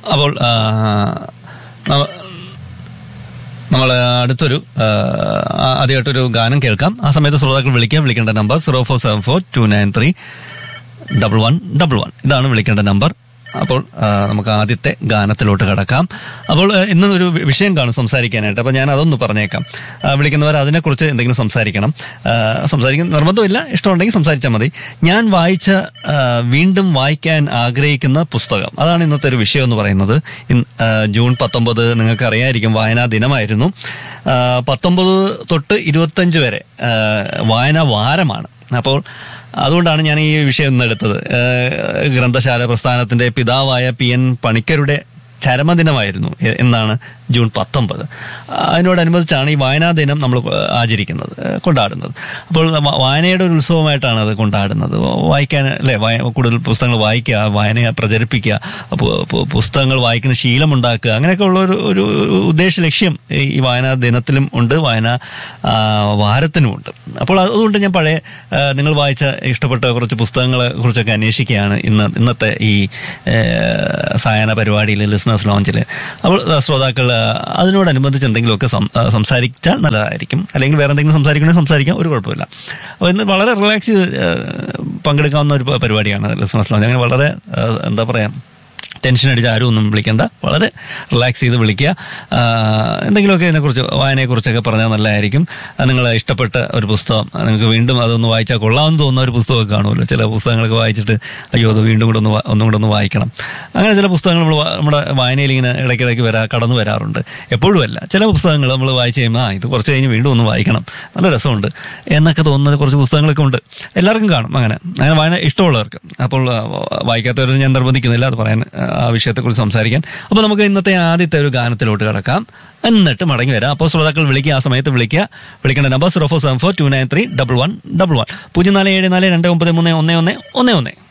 അപ്പോൾ ആ, നമ്മ- നമ്മൾ അടുത്തൊരു ആ, ആദ്യമായിട്ടൊരു ഗാനം കേൾക്കാം ആ സമയത്ത് ശ്രോതാക്കൾ വിളിക്കാം വിളിക്കേണ്ട number zero four seven four two nine three double one double one ഇതാണ് വിളിക്കേണ്ട നമ്പർ അപ്പോൾ ആ, നമുക്ക് ആദ്യത്തെ ഗാനത്തിലോട്ട് കിടക്കാം അപ്പോൾ ആ, ഇന്നൊരു വി- വിഷയം കാണും സംസാരിക്കാനായിട്ട് അപ്പോൾ ഞാൻ അതൊന്ന് പറഞ്ഞേക്കാം ആ, വിളിക്കുന്നവർ അതിനെക്കുറിച്ച് എന്തെങ്കിലും സംസാരിക്കണം ആ, സംസാരിക്കുന്ന നിർബന്ധമില്ല ഇഷ്ടമുണ്ടെങ്കിൽ സംസാരിച്ചാൽ മതി ഞാൻ വായിച്ച ആ, വീണ്ടും വായിക്കാൻ ആഗ്രഹിക്കുന്ന പുസ്തകം അതാണ് ഇന്നത്തെ ഒരു വിഷയം എന്ന് പറയുന്നത് ഇൻ- ആ, ജൂൺ പത്തൊമ്പത് നിങ്ങൾക്ക് അറിയായിരിക്കും വായനാ ദിനമായിരുന്നു ആ, പത്തൊമ്പത് തൊട്ട് ഇരുപത്തഞ്ച് വരെ ആ, വായനാ വാരമാണ് അപ്പോൾ അതുകൊണ്ടാണ് ഞാൻ ഈ വിഷയം ഇന്ന് എടുത്തത് ഏഹ് ഗ്രന്ഥശാല പ്രസ്ഥാനത്തിന്റെ പിതാവായ പി എൻ പണിക്കരുടെ ചരമദിനമായിരുന്നു എ- എന്നാണ് ജൂൺ പത്തൊമ്പത് അതിനോടനുബന്ധിച്ചാണ് ഈ വായനാ ദിനം നമ്മൾ ആചരിക്കുന്നത് ഏഹ് കൊണ്ടാടുന്നത് അപ്പോൾ വ- വായനയുടെ ഒരു ഉത്സവമായിട്ടാണ് അത് കൊണ്ടാടുന്നത് വായിക്കാൻ അല്ലെ വായ- കൂടുതൽ പുസ്തകങ്ങൾ വായിക്കുക വായനയെ പ്രചരിപ്പിക്കുക പു- പു- പുസ്തകങ്ങൾ വായിക്കുന്ന ശീലമുണ്ടാക്കുക അങ്ങനെയൊക്കെ ഉള്ള ഒരു ഒരു ഉദ്ദേശ ലക്ഷ്യം ഈ വായനാ ദിനത്തിലും ഉണ്ട് വായനാ ആ, വാരത്തിനും ഉണ്ട് അപ്പോൾ അതുകൊണ്ട് ഞാൻ പഴയ ആ, നിങ്ങൾ വായിച്ച ഇഷ്ടപ്പെട്ട കുറച്ച് പുസ്തകങ്ങളെ കുറിച്ചൊക്കെ അന്വേഷിക്കുകയാണ് ഇന്ന് ഇന്നത്തെ ഈ ഏ, സായാഹ്ന പരിപാടിയിൽ ലിസണേഴ്സ് ലോഞ്ചിൽ അപ്പോൾ ആ, ശ്രോതാക്കൾ ആ, അതിനോടനുബന്ധിച്ച് എന്തെങ്കിലുമൊക്കെ സം- ആ, സംസാരിച്ചാൽ നല്ലതായിരിക്കും അല്ലെങ്കിൽ വേറെ എന്തെങ്കിലും സംസാരിക്കണമെങ്കിൽ സംസാരിക്കാം ഒരു കുഴപ്പമില്ല അപ്പോൾ ഇന്ന് വളരെ റിലാക്സ് ചെയ്ത് ആ, പങ്കെടുക്കാവുന്ന ഒരു പ- പരിപാടിയാണ് ലിസണേഴ്സ് ലോഞ്ച് അങ്ങനെ വളരെ ആ, എന്താ പറയുക ടെൻഷൻ അടിച്ച് ആരും ഒന്നും വിളിക്കേണ്ട വളരെ റിലാക്സ് ചെയ്ത് വിളിക്കുക ആ, എന്തെങ്കിലുമൊക്കെ ഇതിനെക്കുറിച്ച് വായനയെക്കുറിച്ചൊക്കെ പറഞ്ഞാൽ നല്ലതായിരിക്കും നിങ്ങൾ ഇഷ്ടപ്പെട്ട ഒരു പുസ്തകം നിങ്ങൾക്ക് വീണ്ടും അതൊന്ന് വായിച്ചാൽ കൊള്ളാമെന്ന് തോന്നുന്ന ഒരു പുസ്തകമൊക്കെ കാണുമല്ലോ ചില പുസ്തകങ്ങളൊക്കെ വായിച്ചിട്ട് അയ്യോ അത് വീണ്ടും കൂടെ ഒന്ന് വാ- ഒന്നും കൂടെ ഒന്ന് വായിക്കണം അങ്ങനെ ചില പുസ്തകങ്ങൾ നമ്മൾ വാ- നമ്മുടെ വായനയിൽ ഇങ്ങനെ ഇടയ്ക്കിടയ്ക്ക് വരാ കടന്നു വരാറുണ്ട് എപ്പോഴും അല്ല ചില പുസ്തകങ്ങൾ നമ്മൾ വായിച്ച് കഴിയുമ്പോൾ ആ ഇത് കുറച്ച് കഴിഞ്ഞ് വീണ്ടും ഒന്ന് വായിക്കണം നല്ല രസമുണ്ട് എന്നൊക്കെ തോന്നുന്ന കുറച്ച് പുസ്തകങ്ങളൊക്കെ ഉണ്ട് എല്ലാവർക്കും കാണും അങ്ങനെ അങ്ങനെ വായന ഇഷ്ടമുള്ളവർക്ക് അപ്പോൾ ആ, വായിക്കാത്തവരും ഞാൻ നിർബന്ധിക്കുന്നില്ല അത് പറയാൻ ആ, ആ വിഷയത്തെക്കുറിച്ച് സംസാരിക്കാൻ അപ്പോൾ നമുക്ക് ഇന്നത്തെ ആദ്യത്തെ ഒരു ഗാനത്തിലോട്ട് കിടക്കാം എന്നിട്ട് മടങ്ങി വരാം അപ്പോൾ ശ്രോതാക്കൾ വിളിക്കുക ആ സമയത്ത് വിളിക്കുക വിളിക്കേണ്ട number zero four seven four two nine three double one double one പൂജ്യം നാല് ഏഴ് നാല് രണ്ട് ഒമ്പത് മൂന്ന് ഒന്ന് ഒന്ന് ഒന്ന് ഒന്ന്